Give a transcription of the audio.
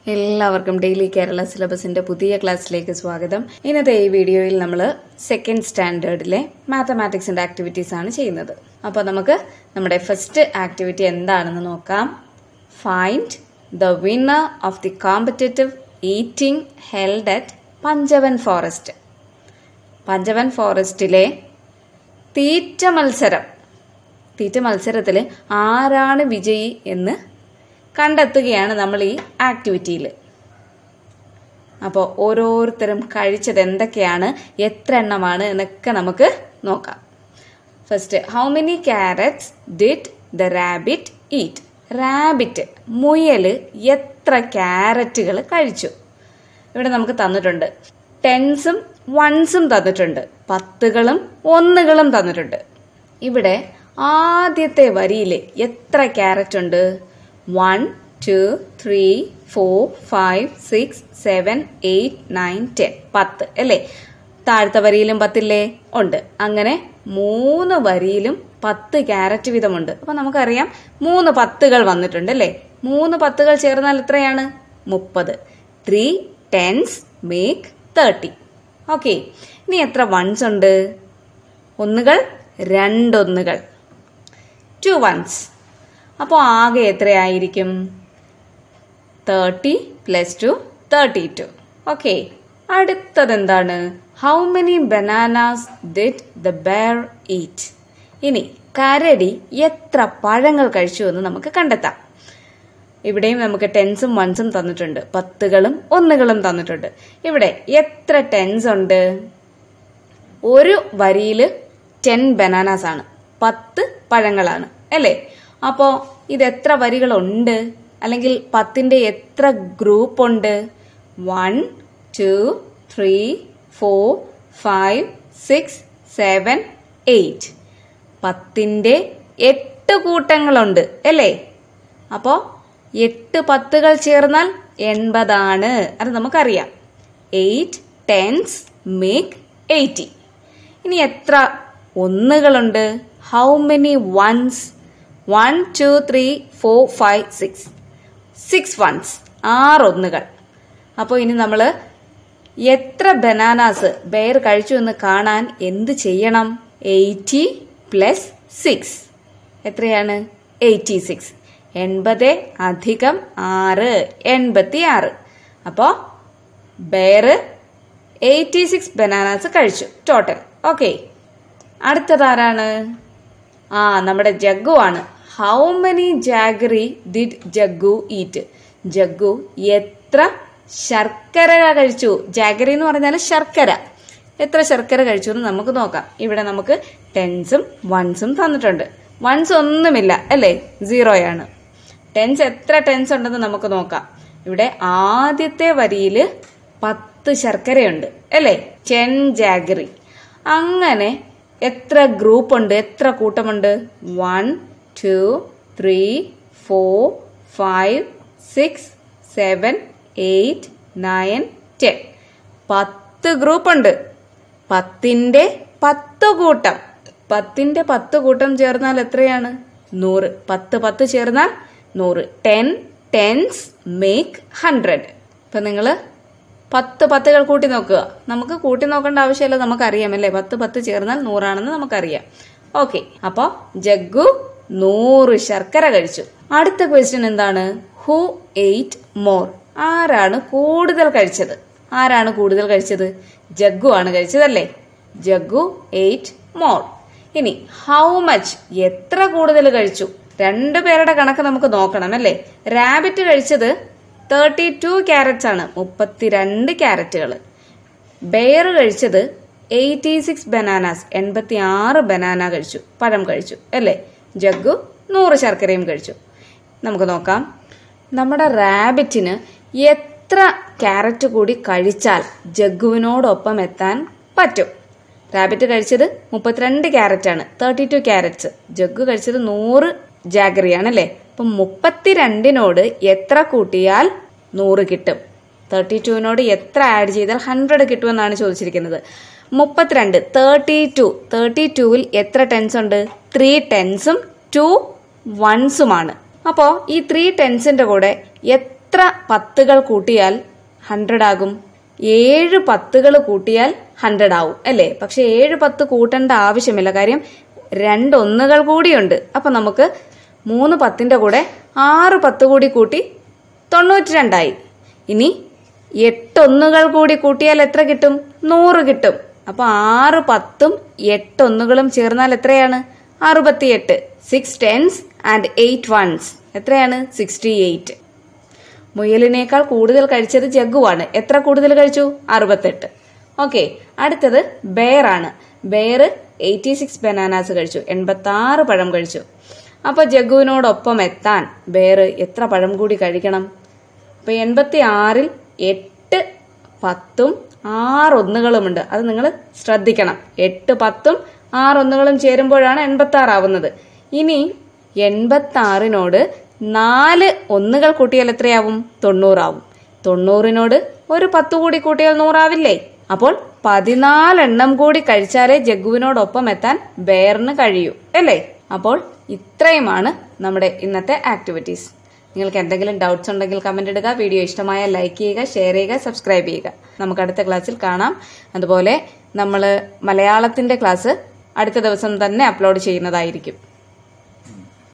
എല്ലാവർക്കും ഡെയിലി കേരള സിലബസിന്റെ പുതിയ ക്ലാസ്സിലേക്ക് സ്വാഗതം ഇന്നത്തെ ഈ വീഡിയോയിൽ നമ്മൾ സെക്കൻഡ് സ്റ്റാൻഡേർഡിലെ മാത്തമാറ്റിക്സിന്റെ ആക്ടിവിറ്റീസ് ആണ് ചെയ്യുന്നത് അപ്പോൾ നമുക്ക് നമ്മുടെ ഫസ്റ്റ് ആക്ടിവിറ്റി എന്താണെന്ന് നോക്കാം find the winner of the competitive eating held at Panchavan forest Panchavan ഫോറസ്റ്റിലെ തീറ്റ മത്സരം തീറ്റ മത്സരത്തിൽ ആരാണ് വിജയി എന്ന് കണ്ടെത്തുകയാണ് നമ്മൾ ഈ ആക്ടിവിറ്റിയിൽ അപ്പോൾ ഓരോരുത്തരും കഴിച്ചത് എന്തൊക്കെയാണ് എത്ര എണ്ണമാണ് എന്നൊക്കെ നമുക്ക് നോക്കാം first how many carrots did the rabbit eat rabbit മുയൽ എത്ര ക്യാരറ്റുകൾ കഴിച്ചു ഇവിടെ നമുക്ക് തന്നിട്ടുണ്ട് ടെൻസും വൺസും തന്നിട്ടുണ്ട് പത്തുകളും ഒന്നുകളും തന്നിട്ടുണ്ട് ഇവിടെ ആദ്യത്തെ വരിയിൽ എത്ര ക്യാരറ്റ് ഉണ്ട് one two three four five six seven eight nine ten പത്ത് അല്ലേ താഴത്തെ വരിയിലും പത്തില്ലേ ഉണ്ട് അങ്ങനെ മൂന്ന് വരിയിലും പത്ത് ക്യാരറ്റ് വീതമുണ്ട് അപ്പൊ നമുക്കറിയാം മൂന്ന് പത്തുകൾ വന്നിട്ടുണ്ട് അല്ലേ മൂന്ന് പത്തുകൾ ചേർന്നാൽ എത്രയാണ് മുപ്പത് three tens make thirty okay ഇനി എത്ര വൺസ് ഉണ്ട് ഒന്നുകൾ രണ്ടൊന്നുകൾ ടു വൺസ് അപ്പോൾ ആകെ എത്രയായിരിക്കും thirty plus two thirty two okay അടുത്തത് എന്താണ് how many bananas did the bear eat ഇനി കരടി എത്ര പഴങ്ങൾ കഴിച്ചു എന്ന് നമുക്ക് കണ്ടെത്താം ഇവിടെയും നമുക്ക് ടെൻസും വൺസും തന്നിട്ടുണ്ട് പത്തുകളും ഒന്നുകളും തന്നിട്ടുണ്ട് ഇവിടെ എത്ര ടെൻസ് ഉണ്ട് ഒരു വരിയിൽ ടെൻ ബനാനാസ് ആണ് പത്ത് പഴങ്ങളാണ് അല്ലേ അപ്പോൾ ഇത് എത്ര വരികളുണ്ട് അല്ലെങ്കിൽ പത്തിന്റെ എത്ര ഗ്രൂപ്പ് ഉണ്ട് one two three four five six seven eight പത്തിന്റെ എട്ട് കൂട്ടങ്ങളുണ്ട് അല്ലേ അപ്പോൾ എട്ട് പത്തുകൾ ചേർന്നാൽ എൺപതാണ് അത് നമുക്കറിയാം എയ്റ്റ് ടെൻസ് മേക്ക് എയ്റ്റി ഇനി എത്ര ഒന്നുകളുണ്ട് how many ones one two three four five six six ones ആറ് ഒന്നുകൾ അപ്പോൾ ഇനി നമ്മൾ എത്ര ബനാനാസ് ബെയർ കഴിച്ചു എന്ന് കാണാൻ എന്ത് ചെയ്യണം എയ്റ്റി പ്ലസ് സിക്സ് എത്രയാണ് എയ്റ്റി സിക്സ് എൺപത് അധികം ആറ് എൺപത്തി ആറ് അപ്പോൾ ബെയർ എയ്റ്റി സിക്സ് ബനാനാസ് കഴിച്ചു ടോട്ടൽ ഓക്കെ അടുത്തതാരാണ് ആ നമ്മുടെ ജഗ്ഗു ആണ് how many jaggery did Jaggu eat Jaggu എത്ര ശർക്കര കഴിച്ചു ജാഗറി എന്ന് പറഞ്ഞാൽ ശർക്കര എത്ര ശർക്കര കഴിച്ചു എന്ന് നമുക്ക് നോക്കാം ഇവിടെ നമുക്ക് ടെൻസും വൺസും തന്നിട്ടുണ്ട് വൺസ് ഒന്നുമില്ല അല്ലേ സീറോയാണ് ടെൻസ് എത്ര ടെൻസ് ഉണ്ടെന്ന് നമുക്ക് നോക്കാം ഇവിടെ ആദ്യത്തെ വരിയിൽ പത്ത് ശർക്കരയുണ്ട് അല്ലേ ചെൻ ജാഗറി അങ്ങനെ എത്ര ഗ്രൂപ്പ് ഉണ്ട് എത്ര കൂട്ടമുണ്ട് one two three four five six seven eight nine ten പത്ത് ഗ്രൂപ്പ് ഉണ്ട് പത്തിന്റെ പത്ത് കൂട്ടം പത്തിന്റെ പത്ത് കൂട്ടം ചേർന്നാൽ എത്രയാണ് നൂറ് പത്ത് പത്ത് ചേർന്നാൽ നൂറ് ടെൻ ടെൻസ് മേക്ക് ഹൺഡ്രഡ് ഇപ്പൊ നിങ്ങള് പത്ത് പത്തുകൾ കൂട്ടി നോക്കുക നമുക്ക് കൂട്ടി നോക്കേണ്ട ആവശ്യമില്ല നമുക്കറിയാം അല്ലേ പത്ത് പത്ത് ചേർന്നാൽ നൂറാണെന്ന് നമുക്കറിയാം ഓക്കെ അപ്പോ ജഗ്ഗു നൂറ് ശർക്കര കഴിച്ചു അടുത്ത ക്വസ്റ്റ്യൻ എന്താണ് ഹു എയ്റ്റ് മോർ ആരാണ് കൂടുതൽ കഴിച്ചത് ആരാണ് കൂടുതൽ കഴിച്ചത് ജഗ്ഗു ആണ് കഴിച്ചതല്ലേ ജഗ്ഗു എയ്റ്റ് മോർ ഇനി ഹൗ മച്ച് എത്ര കൂടുതൽ കഴിച്ചു രണ്ടു പേരുടെ കണക്ക് നമുക്ക് നോക്കണം അല്ലേ റാബിറ്റ് കഴിച്ചത് തേർട്ടി ടു ക്യാരറ്റ്സ് ആണ് മുപ്പത്തിരണ്ട് ക്യാരറ്റുകൾ ബെയർ കഴിച്ചത് എയ്റ്റി സിക്സ് ബനാനാസ് എൺപത്തി ആറ് ബനാന കഴിച്ചു പഴം കഴിച്ചു അല്ലേ ജഗ്ഗു നൂറ് ശർക്കരയും കഴിച്ചു നമുക്ക് നോക്കാം നമ്മുടെ റാബിറ്റിന് എത്ര ക്യാരറ്റ് കൂടി കഴിച്ചാൽ ജഗ്ഗുവിനോടൊപ്പം എത്താൻ പറ്റും റാബിറ്റ് കഴിച്ചത് മുപ്പത്തിരണ്ട് ക്യാരറ്റ് ആണ് തേർട്ടി ടു ക്യാരറ്റ്സ് ജഗ്ഗു കഴിച്ചത് നൂറ് ജാഗറിയാണ് അല്ലേ അപ്പം മുപ്പത്തിരണ്ടിനോട് എത്ര കൂട്ടിയാൽ നൂറ് കിട്ടും തേർട്ടി ടുവിനോട് എത്ര ആഡ് ചെയ്താൽ ഹൺഡ്രഡ് കിട്ടുമെന്നാണ് ചോദിച്ചിരിക്കുന്നത് മുപ്പത്തിരണ്ട് തേർട്ടി ടു തേർട്ടി ടുവിൽ എത്ര ടെൻസ് ഉണ്ട് ത്രീ ടെൻസും ടു വൺസുമാണ് അപ്പോൾ ഈ ത്രീ ടെൻസിന്റെ കൂടെ എത്ര എത്ര പത്തുകൾ കൂട്ടിയാൽ ഹൺഡ്രഡ് ആകും ഏഴ് പത്തുകൾ കൂട്ടിയാൽ ഹൺഡ്രഡ് ആവും അല്ലേ പക്ഷെ ഏഴ് പത്ത് കൂട്ടേണ്ട ആവശ്യമില്ല കാര്യം രണ്ട് ഒന്നുകൾ കൂടിയുണ്ട് അപ്പൊ നമുക്ക് മൂന്ന് പത്തിന്റെ കൂടെ ആറ് പത്ത് കൂടി കൂട്ടി തൊണ്ണൂറ്റി രണ്ടായി ഇനി എട്ടൊന്നുകൾ കൂടി കൂട്ടിയാൽ എത്ര കിട്ടും നൂറ് കിട്ടും അപ്പൊ ആറ് പത്തും എട്ടൊന്നുകളും ചേർന്നാൽ എത്രയാണ് അറുപത്തിയെട്ട് six tens and eight ones എത്രയാണ് സിക്സ്റ്റി എയ്റ്റ് മുയലിനേക്കാൾ കൂടുതൽ കഴിച്ചത് ജഗ്ഗുവാണ് എത്ര കൂടുതൽ കഴിച്ചു അറുപത്തെട്ട് ഓക്കെ അടുത്തത് ബെയർ ആണ് ബെയർ എയ്റ്റി സിക്സ് ബനാനാസ് കഴിച്ചു എൺപത്തി ആറ് പഴം കഴിച്ചു അപ്പൊ ജഗ്ഗുവിനോടൊപ്പം എത്താൻ ബെയർ എത്ര പഴം കൂടി കഴിക്കണം അപ്പൊ എൺപത്തി ആറിൽ എട്ട് പത്തും ആറ് ഒന്നുകളുമുണ്ട് അത് നിങ്ങൾ ശ്രദ്ധിക്കണം എട്ട് പത്തും ആറ് ഒന്നുകളും ചേരുമ്പോഴാണ് എൺപത്തി ആറാവുന്നത് ഇനി എൺപത്തി ആറിനോട് നാല് ഒന്നുകൾ കൂട്ടിയാൽ എത്രയാവും തൊണ്ണൂറാവും തൊണ്ണൂറിനോട് ഒരു പത്ത് കൂടി കൂട്ടിയാൽ നൂറാവില്ലേ അപ്പോൾ പതിനാലെണ്ണം കൂടി കഴിച്ചാലേ ജഗ്ഗുവിനോടൊപ്പം എത്താൻ ബെയറിന് കഴിയൂ അല്ലേ അപ്പോൾ ഇത്രയുമാണ് നമ്മുടെ ഇന്നത്തെ ആക്ടിവിറ്റീസ് നിങ്ങൾക്ക് എന്തെങ്കിലും ഡൗട്ട്സ് ഉണ്ടെങ്കിൽ കമന്റ് ഇടുക വീഡിയോ ഇഷ്ടമായ ലൈക്ക് ചെയ്യുക ഷെയർ ചെയ്യുക സബ്സ്ക്രൈബ് ചെയ്യുക നമുക്ക് അടുത്ത ക്ലാസ്സിൽ കാണാം അതുപോലെ നമ്മൾ മലയാളത്തിന്റെ ക്ലാസ് അടുത്ത ദിവസം തന്നെ അപ്ലോഡ് ചെയ്യുന്നതായിരിക്കും